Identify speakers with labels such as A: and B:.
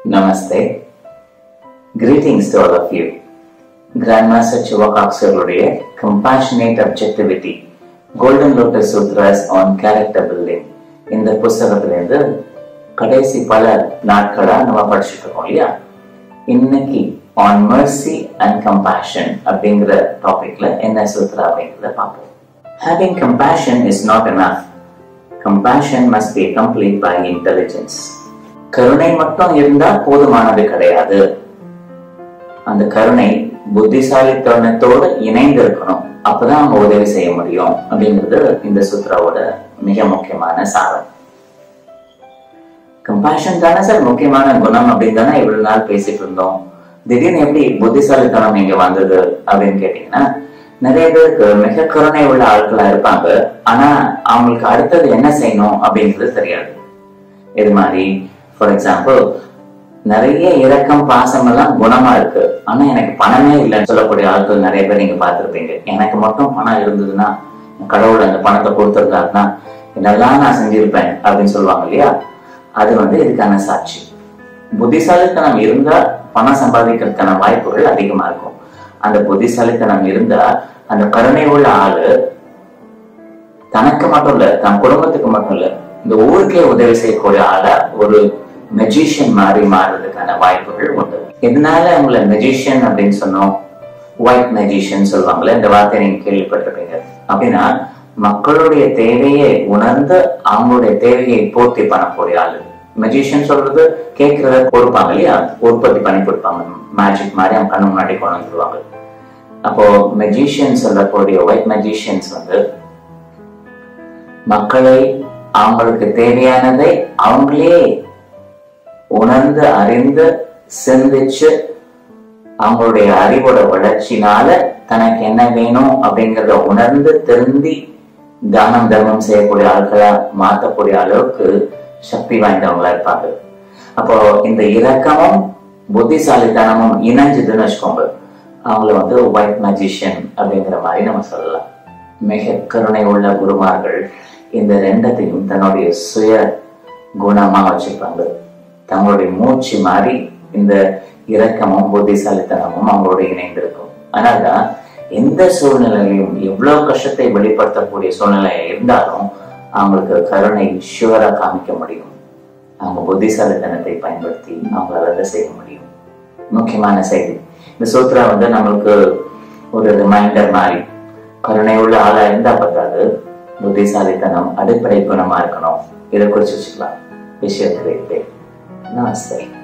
A: Namaste. Greetings to all of you. Grandmaster Chivakax அவருடைய Compassionate Objectivity Golden Lotus Sutras on Character Building இந்த புஸ்தகத்திலிருந்து கடைசி பல நாட்களா நம்ம படிச்சுட்டு இருக்கோம் இல்லையா இன்னைக்கு ஆன் mercy அண்ட் compassion அப்படிங்கிற டாபிக்ல என்ன சூத்ரா அப்படிங்கிறத பார்ப்போம் Having compassion is not enough. Compassion must be accompanied by intelligence. கருணை மட்டும் இருந்தா போதுமானது கிடையாது அந்த கருணை புத்திசாலித்தனத்தோடு இணைந்து இருக்கணும் அப்பதான் அவங்க உதவி செய்ய முடியும் அப்படிங்கிறது இந்த சுத்ராவோட மிக முக்கியமான சாரம் கம்பேஷன் தானே சார் முக்கியமான குணம் அப்படின்னு தானே இவ்வளவு நாள் பேசிட்டு இருந்தோம் திடீர்னு எப்படி புத்திசாலித்தனம் இங்க வந்தது அப்படின்னு கேட்டீங்கன்னா நிறைய பேருக்கு மிக கருணை உள்ள ஆட்களா இருப்பாங்க ஆனா அவங்களுக்கு அடுத்தது என்ன செய்யணும் அப்படிங்கிறது தெரியாது இது மாதிரி ஃபார் எக்ஸாம்பிள் நிறைய இரக்கம் பாசம் எல்லாம் குணமா இருக்கு ஆனா எனக்கு பணமே இல்லைன்னு சொல்லக்கூடிய ஆட்கள் நிறைய பேர் நீங்க பார்த்திருப்பீங்க எனக்கு மட்டும் பணம் இருந்ததுன்னா கடவுள் அந்த பணத்தை கொடுத்துருக்காருன்னா என்னெல்லாம் நான் செஞ்சிருப்பேன் அப்படின்னு சொல்லுவாங்க இல்லையா அது வந்து இதுக்கான சாட்சி புத்திசாலித்தனம் இருந்தா பணம் சம்பாதிக்கிறதுக்கான வாய்ப்புகள் அதிகமா இருக்கும் அந்த புத்திசாலித்தனம் இருந்தா அந்த கருணை உள்ள ஆளு தனக்கு மட்டும் இல்ல தன் குடும்பத்துக்கு மட்டும் இல்ல இந்த ஊருக்கே உதவி செய்யக்கூடிய ஆள ஒரு மெஜிஷியன் மாதிரி மாறுறதுக்கான வாய்ப்புகள் உண்டு இதனால உங்களை மெஜிஷியன் அப்படின்னு சொன்னோம் ஒயிட் மெஜிஷியன் சொல்லுவாங்கல்ல இந்த வார்த்தை நீங்க கேள்விப்பட்டிருப்பீங்க அப்படின்னா மக்களுடைய தேவையை உணர்ந்து அவங்களுடைய தேவையை பூர்த்தி பண்ணக்கூடிய ஆளு மெஜிஷியன் சொல்றது கேட்கறத கொடுப்பாங்க இல்லையா உற்பத்தி பண்ணி கொடுப்பாங்க மேஜிக் மாதிரி அவங்க கண்ணு முன்னாடி கொண்டு வந்துருவாங்க அப்போ மெஜிஷியன் சொல்லக்கூடிய ஒயிட் மெஜிஷியன்ஸ் வந்து மக்களை அவங்களுக்கு தேவையானதை அவங்களே உணர்ந்து அறிந்து சிந்திச்சு அவங்களுடைய அறிவோட வளர்ச்சினால தனக்கு என்ன வேணும் அப்படிங்கறத உணர்ந்து திருந்தி தானம் தர்மம் செய்யக்கூடிய ஆட்களா மாற்றக்கூடிய அளவுக்கு சக்தி வாய்ந்தவங்களா இருப்பாங்க அப்போ இந்த இரக்கமும் புத்திசாலித்தனமும் இணைஞ்சதுன்னு வச்சுக்கோங்க அவங்கள வந்து ஒயிட் மேஜிஷியன் அப்படிங்கிற மாதிரி நம்ம சொல்லலாம் மிக கருணை உள்ள குருமார்கள் இந்த ரெண்டத்தையும் தன்னுடைய சுய குணமா வச்சுப்பாங்க தங்களுடைய மூச்சு மாதிரி இந்த இரக்கமும் புத்திசாலித்தனமும் அவங்களோட இணைந்திருக்கும் அதனால்தான் எந்த சூழ்நிலையிலும் எவ்வளவு கஷ்டத்தை வெளிப்படுத்தக்கூடிய சூழ்நிலை இருந்தாலும் அவங்களுக்கு கருணை ஷுவரா காமிக்க முடியும் அவங்க புத்திசாலித்தனத்தை பயன்படுத்தி அவங்களால அதை செய்ய முடியும் முக்கியமான செய்தி இந்த சூத்ரா வந்து நம்மளுக்கு ஒரு ரிமைண்டர் மாதிரி கருணை உள்ள ஆளா இருந்தா பத்தாது புத்திசாலித்தனம் அடிப்படை குணமா இருக்கணும் இதை குறிச்சு வச்சுக்கலாம் விஷயம் கிரேட் நமஸ்தே